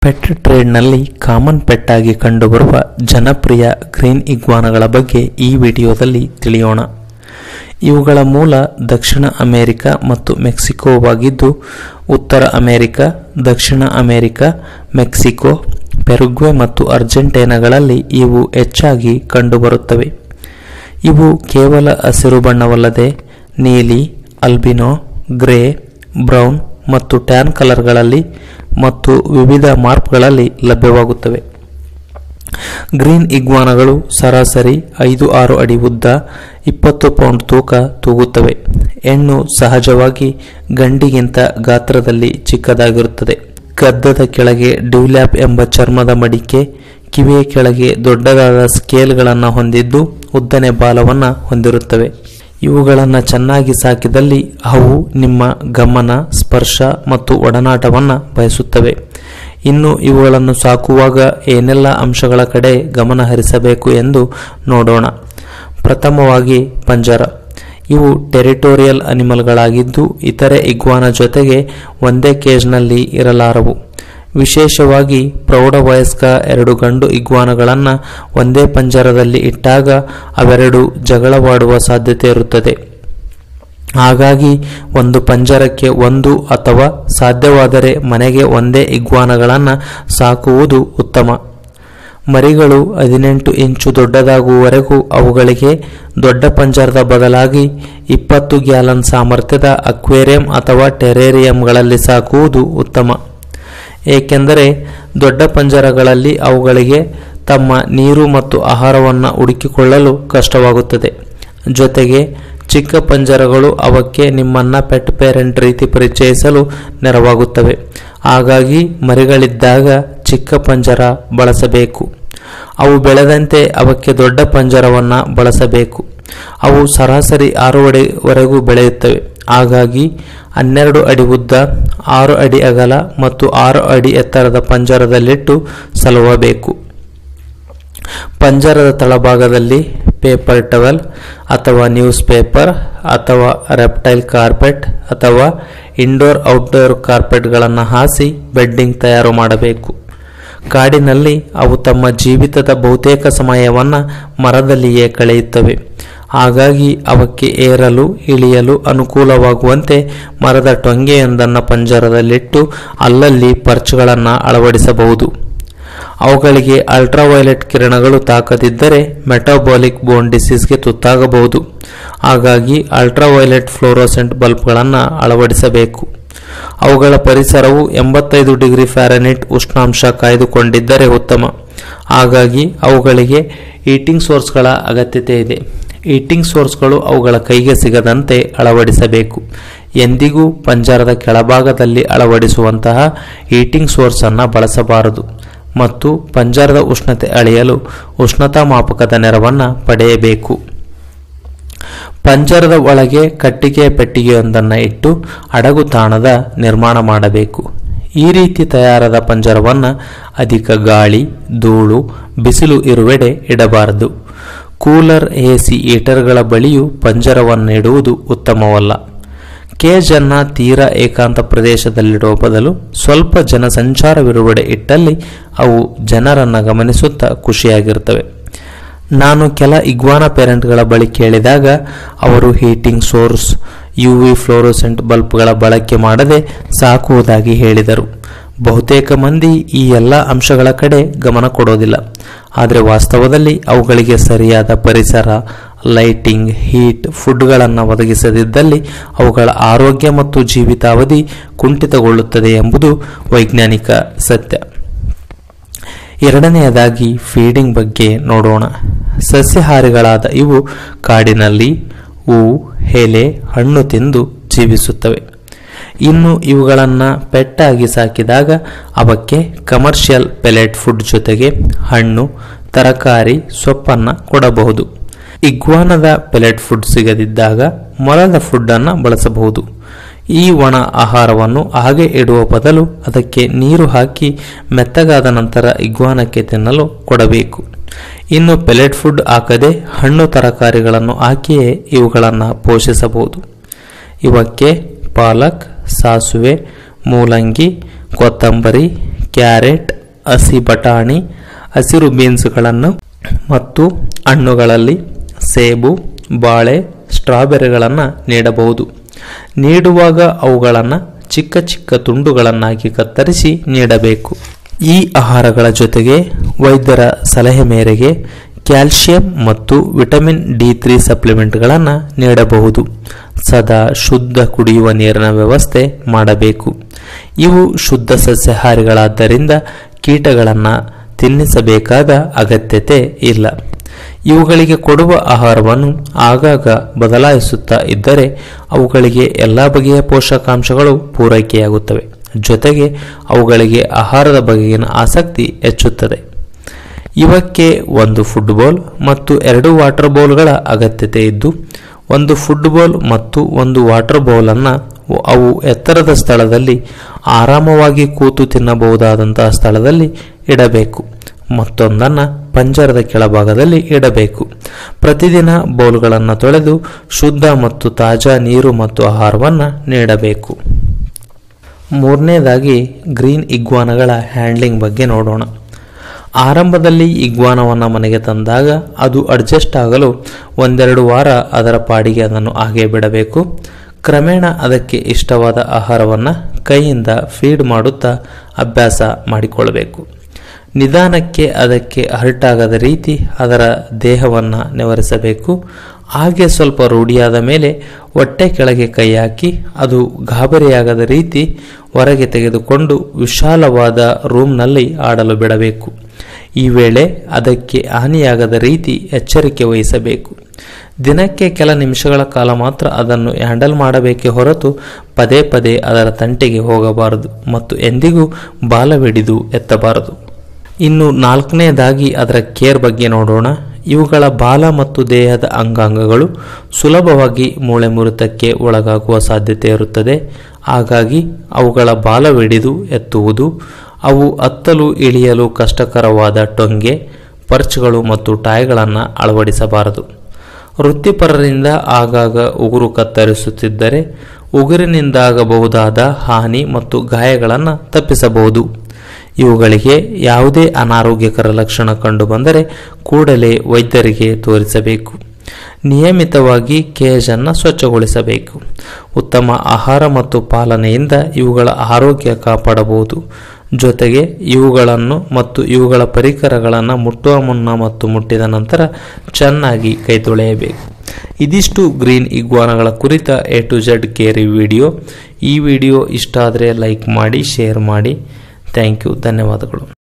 pet ಟ್ರೇಡ್ನಲ್ಲಿ common pet ಆಗಿ ಕಂಡುಬರುವ ಜನಪ್ರಿಯ ಗ್ರೀನ್ ಇಗ್ವಾನಗಳ ಬಗ್ಗೆ ಈ ವಿಡಿಯೋದಲ್ಲಿ ತಿಳಿಯೋಣ ಇವುಗಳ ಮೂಲ ದಕ್ಷಿಣ ಅಮೆರಿಕ ಮತ್ತು ಮೆಕ್ಸಿಕೋವಾಗಿದ್ದು ಉತ್ತರ ಅಮೆರಿಕ ದಕ್ಷಿಣ ಅಮೆರಿಕ ಮೆಕ್ಸಿಕೋ ಪೆರುಗ್ವೆ ಮತ್ತು ಅರ್ಜೆಂಟೈನಾಗಳಲ್ಲಿ ಇವು ಹೆಚ್ಚಾಗಿ ಕಂಡುಬರುತ್ತವೆ ಇವು ಕೇವಲ ಹಸಿರು ಬಣ್ಣವಲ್ಲದೆ ನೀಲಿ ಅಲ್ಬಿನೋ ಗ್ರೇ ಬ್ರೌನ್ ಮತ್ತು ಟ್ಯಾನ್ ಕಲರ್ಗಳಲ್ಲಿ ಮತ್ತು ವಿವಿಧ ಮಾರ್ಕ್ಗಳಲ್ಲಿ ಲಭ್ಯವಾಗುತ್ತವೆ ಗ್ರೀನ್ ಇಗ್ವಾನಗಳು ಸರಾಸರಿ ಐದು ಆರು ಅಡಿ ಉದ್ದ ಇಪ್ಪತ್ತು ಪೌಂಡ್ ತೂಕ ತೂಗುತ್ತವೆ ಹೆಣ್ಣು ಸಹಜವಾಗಿ ಗಂಡಿಗಿಂತ ಗಾತ್ರದಲ್ಲಿ ಚಿಕ್ಕದಾಗಿರುತ್ತದೆ ಗದ್ದದ ಕೆಳಗೆ ಡ್ಯೂಲ್ಯಾಪ್ ಎಂಬ ಚರ್ಮದ ಮಡಿಕೆ ಕಿವಿಯ ಕೆಳಗೆ ದೊಡ್ಡದಾದ ಸ್ಕೇಲ್ಗಳನ್ನು ಹೊಂದಿದ್ದು ಉದ್ದನೆ ಬಾಲವನ್ನು ಹೊಂದಿರುತ್ತವೆ ಇವುಗಳನ್ನು ಚೆನ್ನಾಗಿ ಸಾಕಿದಲ್ಲಿ ಅವು ನಿಮ್ಮ ಗಮನ ಸ್ಪರ್ಶ ಮತ್ತು ಒಡನಾಟವನ್ನು ಬಯಸುತ್ತವೆ ಇನ್ನು ಇವುಗಳನ್ನು ಸಾಕುವಾಗ ಏನೆಲ್ಲ ಅಂಶಗಳ ಕಡೆ ಗಮನ ಹರಿಸಬೇಕು ಎಂದು ನೋಡೋಣ ಪ್ರಥಮವಾಗಿ ಪಂಜರ ಇವು ಟೆರಿಟೋರಿಯಲ್ ಅನಿಮಲ್ಗಳಾಗಿದ್ದು ಇತರೆ ಇಗ್ವಾನ ಜೊತೆಗೆ ಒಂದೇ ಕೇಜ್ನಲ್ಲಿ ಇರಲಾರವು ವಿಶೇಷವಾಗಿ ಪ್ರೌಢವಯಸ್ಕ ಎರಡು ಗಂಡು ಇಗ್ವಾನಗಳನ್ನು ಒಂದೇ ಪಂಜರದಲ್ಲಿ ಇಟ್ಟಾಗ ಅವೆರಡು ಜಗಳವಾಡುವ ಸಾಧ್ಯತೆ ಇರುತ್ತದೆ ಹಾಗಾಗಿ ಒಂದು ಪಂಜರಕ್ಕೆ ಒಂದು ಅಥವಾ ಸಾಧ್ಯವಾದರೆ ಮನೆಗೆ ಒಂದೇ ಇಗ್ವಾನಗಳನ್ನು ಸಾಕುವುದು ಉತ್ತಮ ಮರಿಗಳು ಹದಿನೆಂಟು ಇಂಚು ದೊಡ್ಡದಾಗುವವರೆಗೂ ಅವುಗಳಿಗೆ ದೊಡ್ಡ ಪಂಜರದ ಬದಲಾಗಿ ಇಪ್ಪತ್ತು ಗ್ಯಾಲನ್ ಸಾಮರ್ಥ್ಯದ ಅಕ್ವೇರಿಯಂ ಅಥವಾ ಟೆರೇರಿಯಂಗಳಲ್ಲಿ ಸಾಕುವುದು ಉತ್ತಮ ಏಕೆಂದರೆ ದೊಡ್ಡ ಪಂಜರಗಳಲ್ಲಿ ಅವುಗಳಿಗೆ ತಮ್ಮ ನೀರು ಮತ್ತು ಆಹಾರವನ್ನು ಹುಡುಕಿಕೊಳ್ಳಲು ಕಷ್ಟವಾಗುತ್ತದೆ ಜೊತೆಗೆ ಚಿಕ್ಕ ಪಂಜರಗಳು ಅವಕ್ಕೆ ನಿಮ್ಮನ್ನ ಪೆಟ್ ಪೇರೆಂಟ್ ರೀತಿ ಪರಿಚಯಿಸಲು ನೆರವಾಗುತ್ತವೆ ಹಾಗಾಗಿ ಮರಿಗಳಿದ್ದಾಗ ಚಿಕ್ಕ ಪಂಜರ ಬಳಸಬೇಕು ಅವು ಬೆಳೆದಂತೆ ಅವಕ್ಕೆ ದೊಡ್ಡ ಪಂಜರವನ್ನು ಬಳಸಬೇಕು ಅವು ಸರಾಸರಿ ಆರು ಅಡಿವರೆಗೂ ಬೆಳೆಯುತ್ತವೆ ಹಾಗಾಗಿ ಹನ್ನೆರಡು ಅಡಿ ಉದ್ದ ಆರು ಅಡಿ ಅಗಲ ಮತ್ತು ಆರು ಅಡಿ ಎತ್ತರದ ಪಂಜರದಲ್ಲಿಟ್ಟು ಸಲುವಬೇಕು ಪಂಜರದ ತಳಭಾಗದಲ್ಲಿ ಪೇಪರ್ ಟವೆಲ್ ಅಥವಾ ನ್ಯೂಸ್ ಪೇಪರ್ ಅಥವಾ ರೆಪ್ಟೈಲ್ ಕಾರ್ಪೆಟ್ ಅಥವಾ ಇಂಡೋರ್ ಔಟ್ಡೋರ್ ಕಾರ್ಪೆಟ್ಗಳನ್ನು ಹಾಸಿ ಬೆಡ್ಡಿಂಗ್ ತಯಾರು ಮಾಡಬೇಕು ಕಾಡಿನಲ್ಲಿ ಅವು ತಮ್ಮ ಜೀವಿತದ ಬಹುತೇಕ ಸಮಯವನ್ನು ಮರದಲ್ಲಿಯೇ ಕಳೆಯುತ್ತವೆ ಹಾಗಾಗಿ ಅವಕ್ಕೆ ಏರಲು ಇಳಿಯಲು ಅನುಕೂಲವಾಗುವಂತೆ ಮರದ ಟೊಂಗೆಯೊಂದನ್ನು ಪಂಜರದಲ್ಲಿಟ್ಟು ಅಲ್ಲಲ್ಲಿ ಪರ್ಚ್ಗಳನ್ನು ಅಳವಡಿಸಬಹುದು ಅವುಗಳಿಗೆ ಅಲ್ಟ್ರಾವೈಲೆಟ್ ಕಿರಣಗಳು ತಾಕದಿದ್ದರೆ ಮೆಟಾಬಾಲಿಕ್ ಬೋನ್ ಡಿಸೀಸ್ಗೆ ತುತ್ತಾಗಬಹುದು ಹಾಗಾಗಿ ಅಲ್ಟ್ರಾವೈಲೆಟ್ ಫ್ಲೋರೋಸೆಂಟ್ ಬಲ್ಬ್ಗಳನ್ನು ಅಳವಡಿಸಬೇಕು ಅವುಗಳ ಪರಿಸರವು ಎಂಬತ್ತೈದು ಡಿಗ್ರಿ ಫ್ಯಾರನೈಟ್ ಉಷ್ಣಾಂಶ ಕಾಯ್ದುಕೊಂಡಿದ್ದರೆ ಉತ್ತಮ ಹಾಗಾಗಿ ಅವುಗಳಿಗೆ ಈಟಿಂಗ್ ಸೋರ್ಸ್ಗಳ ಅಗತ್ಯತೆ ಇದೆ ಈಟಿಂಗ್ ಸೋರ್ಸ್ಗಳು ಅವುಗಳ ಕೈಗೆ ಸಿಗದಂತೆ ಅಳವಡಿಸಬೇಕು ಎಂದಿಗೂ ಪಂಜರದ ಕೆಳಭಾಗದಲ್ಲಿ ಅಳವಡಿಸುವಂತಹ ಈಟಿಂಗ್ ಸೋರ್ಸನ್ನು ಬಳಸಬಾರದು ಮತ್ತು ಪಂಜರದ ಉಷ್ಣತೆ ಅಳೆಯಲು ಉಷ್ಣತಾ ಮಾಪಕದ ನೆರವನ್ನು ಪಡೆಯಬೇಕು ಪಂಜರದ ಒಳಗೆ ಕಟ್ಟಿಗೆಯ ಪೆಟ್ಟಿಗೆಯೊಂದನ್ನು ಇಟ್ಟು ಅಡಗು ತಾಣದ ನಿರ್ಮಾಣ ಮಾಡಬೇಕು ಈ ರೀತಿ ತಯಾರಾದ ಪಂಜರವನ್ನು ಅಧಿಕ ಗಾಳಿ ಧೂಳು ಬಿಸಿಲು ಇರುವೆಡೆ ಇಡಬಾರದು ಕೂಲರ್ ಎಸಿ ಹೀಟರ್ಗಳ ಬಳಿಯೂ ಪಂಜರವನ್ನು ಇಡುವುದು ಉತ್ತಮವಲ್ಲ ಕೇಜನ್ನು ತೀರಾ ಏಕಾಂತ ಪ್ರದೇಶದಲ್ಲಿಡುವ ಬದಲು ಸ್ವಲ್ಪ ಜನಸಂಚಾರವಿರುವೆಡೆ ಇಟ್ಟಲ್ಲಿ ಅವು ಜನರನ್ನು ಗಮನಿಸುತ್ತಾ ಖುಷಿಯಾಗಿರ್ತವೆ ನಾನು ಕೆಲ ಇಗ್ವಾನ ಪೇರೆಂಟ್ಗಳ ಬಳಿ ಕೇಳಿದಾಗ ಅವರು heating source U V fluorescent ಬಲ್ಬ್ಗಳ ಬಳಕೆ ಮಾಡದೆ ಸಾಕುವುದಾಗಿ ಹೇಳಿದರು ಬಹುತೇಕ ಮಂದಿ ಈ ಎಲ್ಲ ಅಂಶಗಳ ಕಡೆ ಗಮನ ಕೊಡೋದಿಲ್ಲ ಆದರೆ ವಾಸ್ತವದಲ್ಲಿ ಅವುಗಳಿಗೆ ಸರಿಯಾದ ಪರಿಸರ ಲೈಟಿಂಗ್ ಹೀಟ್ ಫುಡ್ಗಳನ್ನು ಒದಗಿಸದಿದ್ದಲ್ಲಿ ಅವುಗಳ ಆರೋಗ್ಯ ಮತ್ತು ಜೀವಿತಾವಧಿ ಕುಂಠಿತಗೊಳ್ಳುತ್ತದೆ ಎಂಬುದು ವೈಜ್ಞಾನಿಕ ಸತ್ಯ ಎರಡನೆಯದಾಗಿ ಫೀಡಿಂಗ್ ಬಗ್ಗೆ ನೋಡೋಣ ಸಸ್ಯಾಹಾರಿಗಳಾದ ಇವು ಕಾಡಿನಲ್ಲಿ ಹೂವು ಎಲೆ ಹಣ್ಣು ತಿಂದು ಜೀವಿಸುತ್ತವೆ ಇನ್ನು ಇವುಗಳನ್ನು ಪೆಟ್ಟಾಗಿ ಸಾಕಿದಾಗ ಅವಕ್ಕೆ ಕಮರ್ಷಿಯಲ್ ಪೆಲೆಟ್ ಫುಡ್ ಜೊತೆಗೆ ಹಣ್ಣು ತರಕಾರಿ ಸೊಪ್ಪನ್ನು ಕೊಡಬಹುದು ಇಗ್ವಾನದ ಪೆಲೆಟ್ ಫುಡ್ ಸಿಗದಿದ್ದಾಗ ಮೊಲದ ಫುಡ್ಡನ್ನು ಬಳಸಬಹುದು ಈ ಒಣ ಆಹಾರವನ್ನು ಹಾಗೆ ಇಡುವ ಬದಲು ಅದಕ್ಕೆ ನೀರು ಹಾಕಿ ಮೆತ್ತಗಾದ ನಂತರ ಇಗ್ವಾನಕ್ಕೆ ತಿನ್ನಲು ಕೊಡಬೇಕು ಇನ್ನು ಪೆಲೆಟ್ ಫುಡ್ ಹಾಕದೆ ಹಣ್ಣು ತರಕಾರಿಗಳನ್ನು ಹಾಕಿಯೇ ಇವುಗಳನ್ನು ಪೋಷಿಸಬಹುದು ಇವಕ್ಕೆ ಪಾಲಕ್ ಸಾಸುವೆ ಮೂಲಂಗಿ ಕೊತ್ತಂಬರಿ ಕ್ಯಾರೆಟ್ ಹಸಿ ಬಟಾಣಿ ಹಸಿರು ಬೀನ್ಸ್ಗಳನ್ನು ಮತ್ತು ಹಣ್ಣುಗಳಲ್ಲಿ ಸೇಬು ಬಾಳೆ ಸ್ಟ್ರಾಬೆರಿಗಳನ್ನು ನೀಡಬಹುದು ನೀಡುವಾಗ ಅವುಗಳನ್ನು ಚಿಕ್ಕ ಚಿಕ್ಕ ತುಂಡುಗಳನ್ನಾಗಿ ಕತ್ತರಿಸಿ ನೀಡಬೇಕು ಈ ಆಹಾರಗಳ ಜೊತೆಗೆ ವೈದ್ಯರ ಸಲಹೆ ಮೇರೆಗೆ ಕ್ಯಾಲ್ಸಿಯಂ ಮತ್ತು ವಿಟಮಿನ್ ಡಿ ತ್ರೀ ಸಪ್ಲಿಮೆಂಟ್ಗಳನ್ನು ನೀಡಬಹುದು ಸದಾ ಶುದ್ಧ ಕುಡಿಯುವ ನೀರಿನ ವ್ಯವಸ್ಥೆ ಮಾಡಬೇಕು ಇವು ಶುದ್ಧ ಸಸ್ಯಾಹಾರಿಗಳಾದ್ದರಿಂದ ಕೀಟಗಳನ್ನು ತಿನ್ನಿಸಬೇಕಾದ ಅಗತ್ಯತೆ ಇಲ್ಲ ಇವುಗಳಿಗೆ ಕೊಡುವ ಆಹಾರವನ್ನು ಆಗಾಗ ಬದಲಾಯಿಸುತ್ತಾ ಇದ್ದರೆ ಅವುಗಳಿಗೆ ಎಲ್ಲ ಬಗೆಯ ಪೋಷಕಾಂಶಗಳು ಪೂರೈಕೆಯಾಗುತ್ತವೆ ಜೊತೆಗೆ ಅವುಗಳಿಗೆ ಆಹಾರದ ಬಗೆಗಿನ ಆಸಕ್ತಿ ಹೆಚ್ಚುತ್ತದೆ ಇವಕ್ಕೆ ಒಂದು ಫುಟ್ಬಾಲ್ ಮತ್ತು ಎರಡು ವಾಟರ್ ಬೌಲ್ಗಳ ಅಗತ್ಯತೆ ಇದ್ದು ಒಂದು ಫುಟ್ಬಾಲ್ ಮತ್ತು ಒಂದು ವಾಟರ್ ಬೌಲನ್ನು ಅವು ಎತ್ತರದ ಸ್ಥಳದಲ್ಲಿ ಆರಾಮವಾಗಿ ಕೂತು ತಿನ್ನಬಹುದಾದಂತಹ ಸ್ಥಳದಲ್ಲಿ ಇಡಬೇಕು ಮತ್ತೊಂದನ್ನು ಪಂಜರದ ಕೆಳಭಾಗದಲ್ಲಿ ಇಡಬೇಕು ಪ್ರತಿದಿನ ಬೌಲ್ಗಳನ್ನು ತೊಳೆದು ಶುದ್ಧ ಮತ್ತು ತಾಜಾ ನೀರು ಮತ್ತು ಆಹಾರವನ್ನು ನೀಡಬೇಕು ಮೂರನೇದಾಗಿ ಗ್ರೀನ್ ಇಗ್ವಾನಗಳ ಹ್ಯಾಂಡ್ಲಿಂಗ್ ಬಗ್ಗೆ ನೋಡೋಣ ಆರಂಭದಲ್ಲಿ ಇಗ್ವಾನವನ್ನು ಮನೆಗೆ ತಂದಾಗ ಅದು ಅಡ್ಜಸ್ಟ್ ಆಗಲು ಒಂದೆರಡು ವಾರ ಅದರ ಪಾಡಿಗೆ ಅದನ್ನು ಹಾಗೆ ಬಿಡಬೇಕು ಕ್ರಮೇಣ ಅದಕ್ಕೆ ಇಷ್ಟವಾದ ಆಹಾರವನ್ನು ಕೈಯಿಂದ ಫೀಡ್ ಮಾಡುತ್ತಾ ಅಭ್ಯಾಸ ಮಾಡಿಕೊಳ್ಳಬೇಕು ನಿಧಾನಕ್ಕೆ ಅದಕ್ಕೆ ಹರ್ಟಾಗದ ರೀತಿ ಅದರ ದೇಹವನ್ನು ನೆವರಿಸಬೇಕು ಹಾಗೆ ಸ್ವಲ್ಪ ರೂಢಿಯಾದ ಮೇಲೆ ಹೊಟ್ಟೆ ಕೆಳಗೆ ಕೈ ಹಾಕಿ ಅದು ಗಾಬರಿಯಾಗದ ರೀತಿ ಹೊರಗೆ ತೆಗೆದುಕೊಂಡು ವಿಶಾಲವಾದ ರೂಮ್ನಲ್ಲಿ ಆಡಲು ಬಿಡಬೇಕು ಈ ವೇಳೆ ಅದಕ್ಕೆ ಹಾನಿಯಾಗದ ರೀತಿ ಎಚ್ಚರಿಕೆ ವಹಿಸಬೇಕು ದಿನಕ್ಕೆ ಕೆಲ ನಿಮಿಷಗಳ ಕಾಲ ಮಾತ್ರ ಅದನ್ನು ಹ್ಯಾಂಡಲ್ ಮಾಡಬೇಕೇ ಹೊರತು ಪದೇ ಪದೇ ಅದರ ತಂಟೆಗೆ ಹೋಗಬಾರದು ಮತ್ತು ಎಂದಿಗೂ ಬಾಲವಿಡಿದು ಎತ್ತಬಾರದು ಇನ್ನು ನಾಲ್ಕನೇದಾಗಿ ಅದರ ಕೇರ್ ಬಗ್ಗೆ ನೋಡೋಣ ಇವುಗಳ ಬಾಲ ಮತ್ತು ದೇಹದ ಅಂಗಾಂಗಗಳು ಸುಲಭವಾಗಿ ಮೂಳೆ ಮುರಿತಕ್ಕೆ ಒಳಗಾಗುವ ಸಾಧ್ಯತೆ ಇರುತ್ತದೆ ಹಾಗಾಗಿ ಅವುಗಳ ಬಾಲವಿಡಿದು ಎತ್ತುವುದು ಅವು ಹತ್ತಲು ಇಳಿಯಲು ಕಷ್ಟಕರವಾದ ಟೊಂಗೆ ಪರ್ಚ್ಗಳು ಮತ್ತು ಟಾಯ್ಗಳನ್ನು ಅಳವಡಿಸಬಾರದು ವೃತ್ತಿಪರರಿಂದ ಆಗಾಗ ಉಗುರು ಕತ್ತರಿಸುತ್ತಿದ್ದರೆ ಉಗುರಿನಿಂದಾಗಬಹುದಾದ ಹಾನಿ ಮತ್ತು ಗಾಯಗಳನ್ನು ತಪ್ಪಿಸಬಹುದು ಇವುಗಳಿಗೆ ಯಾವುದೇ ಅನಾರೋಗ್ಯಕರ ಲಕ್ಷಣ ಕಂಡುಬಂದರೆ ಕೂಡಲೇ ವೈದ್ಯರಿಗೆ ತೋರಿಸಬೇಕು ನಿಯಮಿತವಾಗಿ ಕೇಜನ್ನು ಸ್ವಚ್ಛಗೊಳಿಸಬೇಕು ಉತ್ತಮ ಆಹಾರ ಮತ್ತು ಪಾಲನೆಯಿಂದ ಇವುಗಳ ಆರೋಗ್ಯ ಕಾಪಾಡಬಹುದು ಜೊತೆಗೆ ಇವುಗಳನ್ನು ಮತ್ತು ಇವುಗಳ ಪರಿಕರಗಳನ್ನು ಮುಟ್ಟುವ ಮುನ್ನ ಮತ್ತು ಮುಟ್ಟಿದ ನಂತರ ಚೆನ್ನಾಗಿ ಕೈ ತೊಳೆಯಬೇಕು ಇದಿಷ್ಟು ಗ್ರೀನ್ ಇಗ್ವಾನಗಳ ಕುರಿತ A to Z care video ಈ ವಿಡಿಯೋ ಇಷ್ಟ ಆದರೆ ಲೈಕ್ ಮಾಡಿ ಶೇರ್ ಮಾಡಿ ಥ್ಯಾಂಕ್ ಯು ಧನ್ಯವಾದಗಳು